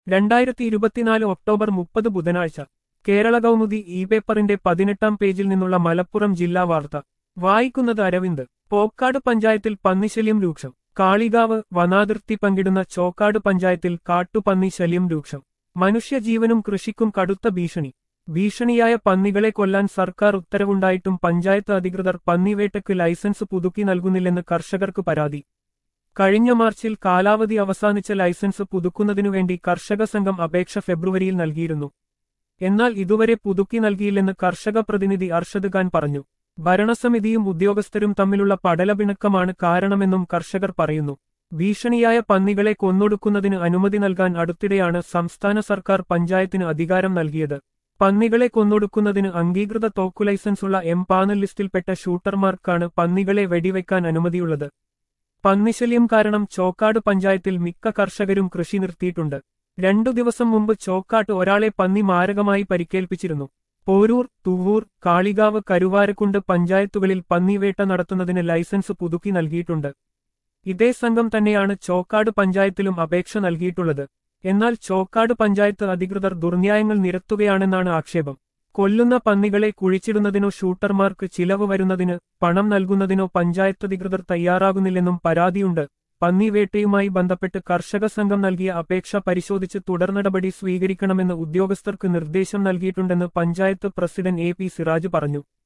രണ്ടായിരത്തി ഇരുപത്തിനാല് ഒക്ടോബർ മുപ്പത് ബുധനാഴ്ച കേരള കൗമുദി ഇ പേപ്പറിന്റെ പതിനെട്ടാം പേജിൽ നിന്നുള്ള മലപ്പുറം ജില്ലാ വാർത്ത വായിക്കുന്നത് അരവിന്ദ് പോക്കാട് പഞ്ചായത്തിൽ പന്നിശല്യം രൂക്ഷം കാളികാവ് വനാതിർത്തി പങ്കിടുന്ന ചോക്കാട് പഞ്ചായത്തിൽ കാട്ടുപന്നി ശല്യം രൂക്ഷം മനുഷ്യജീവനും കൃഷിക്കും കടുത്ത ഭീഷണി ഭീഷണിയായ പന്നികളെ കൊല്ലാൻ സർക്കാർ ഉത്തരവുണ്ടായിട്ടും പഞ്ചായത്ത് അധികൃതർ പന്നിവേട്ടയ്ക്ക് ലൈസൻസ് പുതുക്കി നൽകുന്നില്ലെന്ന് കർഷകർക്ക് പരാതി കഴിഞ്ഞ മാർച്ചിൽ കാലാവധി അവസാനിച്ച ലൈസൻസ് പുതുക്കുന്നതിനുവേണ്ടി കർഷക സംഘം അപേക്ഷ ഫെബ്രുവരിയിൽ നൽകിയിരുന്നു എന്നാൽ ഇതുവരെ പുതുക്കി നൽകിയില്ലെന്ന് കർഷക പ്രതിനിധി അർഷദ് ഖാൻ പറഞ്ഞു ഭരണസമിതിയും ഉദ്യോഗസ്ഥരും തമ്മിലുള്ള പടലപിണക്കമാണ് കാരണമെന്നും കർഷകർ പറയുന്നു ഭീഷണിയായ പന്നികളെ കൊന്നൊടുക്കുന്നതിന് അനുമതി നൽകാൻ അടുത്തിടെയാണ് സംസ്ഥാന സർക്കാർ പഞ്ചായത്തിന് അധികാരം നൽകിയത് പന്നികളെ കൊന്നൊടുക്കുന്നതിന് അംഗീകൃത തോക്കു ലൈസൻസുള്ള എം പാനൽ ലിസ്റ്റിൽപ്പെട്ട ഷൂട്ടർമാർക്കാണ് പന്നികളെ വെടിവെക്കാൻ അനുമതിയുള്ളത് പന്നിശല്യം കാരണം ചോക്കാട് പഞ്ചായത്തിൽ മിക്ക കർഷകരും കൃഷി നിർത്തിയിട്ടുണ്ട് രണ്ടു ദിവസം മുമ്പ് ചോക്കാട്ട് ഒരാളെ പന്നി മാരകമായി പരിക്കേൽപ്പിച്ചിരുന്നു പോരൂർ തുവൂർ കാളികാവ് കരുവാരക്കുണ്ട് പഞ്ചായത്തുകളിൽ പന്നിവേട്ട നടത്തുന്നതിന് ലൈസൻസ് പുതുക്കി നൽകിയിട്ടുണ്ട് ഇതേ സംഘം തന്നെയാണ് ചോക്കാട് പഞ്ചായത്തിലും അപേക്ഷ നൽകിയിട്ടുള്ളത് എന്നാൽ ചോക്കാട് പഞ്ചായത്ത് അധികൃതർ ദുർന്യായങ്ങൾ നിരത്തുകയാണെന്നാണ് ആക്ഷേപം കൊല്ലുന്ന പന്നികളെ കുഴിച്ചിടുന്നതിനോ ഷൂട്ടർമാർക്ക് ചിലവ് വരുന്നതിന് പണം നൽകുന്നതിനോ പഞ്ചായത്ത് അധികൃതർ തയ്യാറാകുന്നില്ലെന്നും പരാതിയുണ്ട് പന്നിവേട്ടയുമായി ബന്ധപ്പെട്ട് കർഷക സംഘം നൽകിയ അപേക്ഷ പരിശോധിച്ച് തുടർ നടപടി സ്വീകരിക്കണമെന്ന് ഉദ്യോഗസ്ഥർക്ക് നിർദ്ദേശം നൽകിയിട്ടുണ്ടെന്ന് panchayat president A P Siraj പറഞ്ഞു